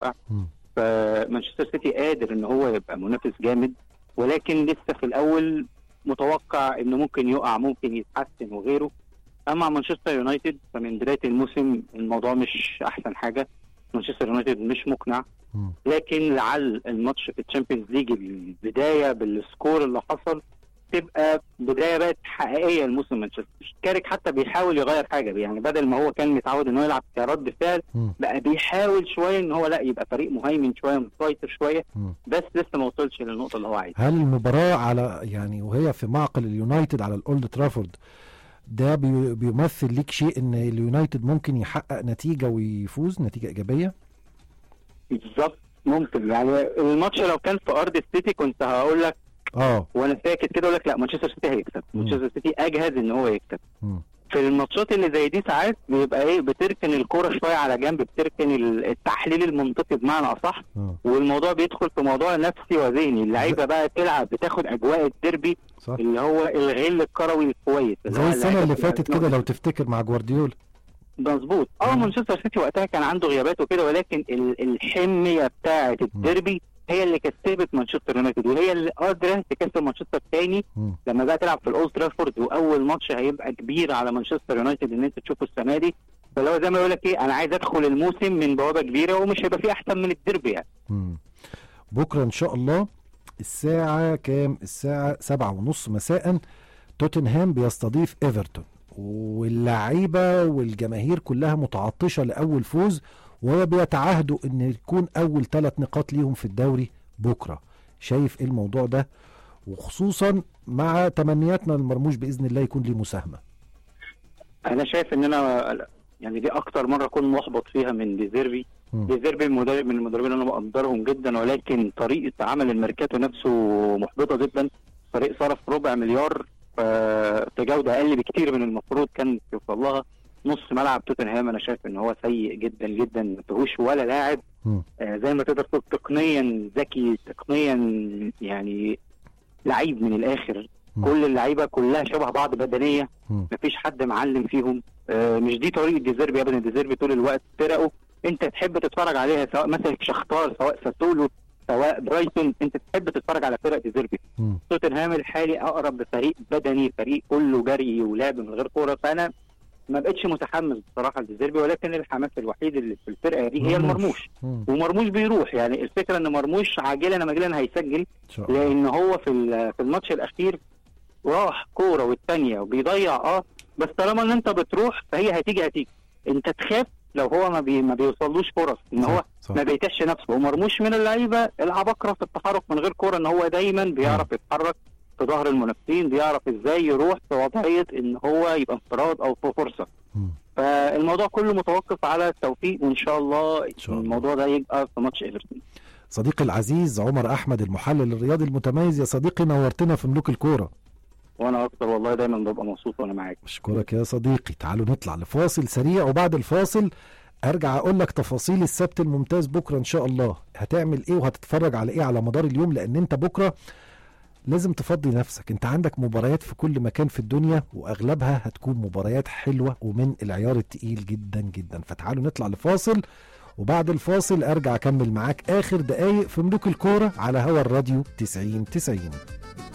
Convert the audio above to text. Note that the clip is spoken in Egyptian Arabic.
متوقع مم. فمانشستر سيتي قادر ان هو يبقى منافس جامد ولكن لسه في الاول متوقع انه ممكن يقع ممكن يتحسن وغيره اما مانشستر يونايتد فمن بدايه الموسم الموضوع مش احسن حاجه مانشستر يونايتد مش مقنع مم. لكن لعل الماتش في الشامبيونز ليج البدايه بالسكور اللي حصل تبقى بدايه بقت حقيقيه لموسم مانشستر كاريك حتى بيحاول يغير حاجه يعني بدل ما هو كان متعود ان هو يلعب كرد فعل مم. بقى بيحاول شويه ان هو لا يبقى فريق مهيمن شويه مسيطر شويه مم. بس لسه ما وصلش للنقطه اللي هو عايزها هل المباراة على يعني وهي في معقل اليونايتد على الأولد ترافورد ده بي- بيمثل ليك شيء ان اليونايتد ممكن يحقق نتيجة ويفوز نتيجة إيجابية؟ بالظبط ممكن يعني الماتش لو كان في ارض السيتي كنت هقول لك اه وانا ساكت كده اقول لك لا مانشستر سيتي هيكسب مم. مانشستر سيتي اجهز ان هو يكسب مم. في الماتشات اللي زي دي ساعات بيبقى ايه بتركن الكوره شويه على جنب بتركن ال- التحليل المنطقي بمعنى اصح اه والموضوع بيدخل في موضوع نفسي وذهني اللعيبه بقى تلعب بتاخد اجواء الديربي صح اللي هو الغل الكروي الكويس اللي هو زي السنة اللعيبة اللي بتبقى فاتت كده لو تفتكر مع جوارديولا مظبوط اه مم. مانشستر سيتي وقتها كان عنده غيابات وكده ولكن ال- الحميه بتاعه الديربي هي اللي كسبت مانشستر يونايتد وهي اللي قادره تكسب مانشستر تاني مم. لما بقى تلعب في الاولد ترافورد واول ماتش هيبقى كبير على مانشستر يونايتد ان انت تشوفه السنه دي فاللي هو زي ما يقول لك ايه انا عايز ادخل الموسم من بوابه كبيره ومش هيبقى فيه احسن من الديربي يعني مم. بكرة إن شاء الله الساعة كام؟ الساعة سبعة ونص مساء توتنهام بيستضيف ايفرتون واللعيبة والجماهير كلها متعطشة لأول فوز وبيتعهدوا إن يكون أول ثلاث نقاط ليهم في الدوري بكرة شايف إيه الموضوع ده وخصوصا مع تمنياتنا المرموش بإذن الله يكون ليه مساهمة انا شايف ان انا يعني دي اكتر مره اكون محبط فيها من ديزيربي مم. ديزيربي مدرب من المدربين اللي انا بقدرهم جدا ولكن طريقه عمل الميركاتو نفسه محبطه جدا فريق صرف ربع مليار ف- في جوده اقل بكتير من المفروض كان يوصل لها نص ملعب توتنهام انا شايف ان هو سيء جدا جدا ما فيهوش ولا لاعب مم. آه، زي ما تقدر تقول تقنيا ذكي تقنيا يعني لعيب من الاخر مم. كل اللعيبه كلها شبه بعض بدنيه مم. مفيش حد معلم فيهم آه، مش دي طريقه ديزيربي ابدا ديزيربي طول الوقت فرقه انت تحب تتفرج عليها سواء مثلا شختار سواء ساسولو سواء برايتون انت تحب تتفرج على فرق ديزيربي مم. توتنهام الحالي اقرب لفريق بدني فريق كله جري ولعب من غير كوره فانا ما بقتش متحمس بصراحه لديزيربي ولكن الحماس الوحيد اللي في الفرقه دي هي المرموش مم. ومرموش بيروح يعني الفكره ان مرموش عاجلا ام اجلا هيسجل إن شاء الله لان هو في ال- في الماتش الاخير راح كوره والثانيه وبيضيع اه بس طالما ان انت بتروح فهي هتيجي هتيجي انت تخاف لو هو ما, بي ما بيوصلوش فرص ان هو صح. صح. ما بيتش نفسه ومرموش من اللعيبه العباقره في التحرك من غير كوره ان هو دايما بيعرف يتحرك في ظهر المنافسين بيعرف ازاي يروح في وضعيه ان هو يبقى انفراد او في فرصه مم. فالموضوع كله متوقف على التوفيق وان شاء الله شاء الله. الموضوع ده يبقى في ماتش ايفرتون صديقي العزيز عمر احمد المحلل الرياضي المتميز يا صديقي نورتنا في ملوك الكوره وانا اكتر والله دايما ببقى مبسوط وانا معاك اشكرك يا صديقي تعالوا نطلع لفاصل سريع وبعد الفاصل ارجع اقول لك تفاصيل السبت الممتاز بكره ان شاء الله هتعمل ايه وهتتفرج على ايه على مدار اليوم لان انت بكره لازم تفضي نفسك انت عندك مباريات في كل مكان في الدنيا واغلبها هتكون مباريات حلوه ومن العيار التقيل جدا جدا فتعالوا نطلع لفاصل وبعد الفاصل ارجع اكمل معاك اخر دقايق في ملوك الكوره على هوا الراديو 90 90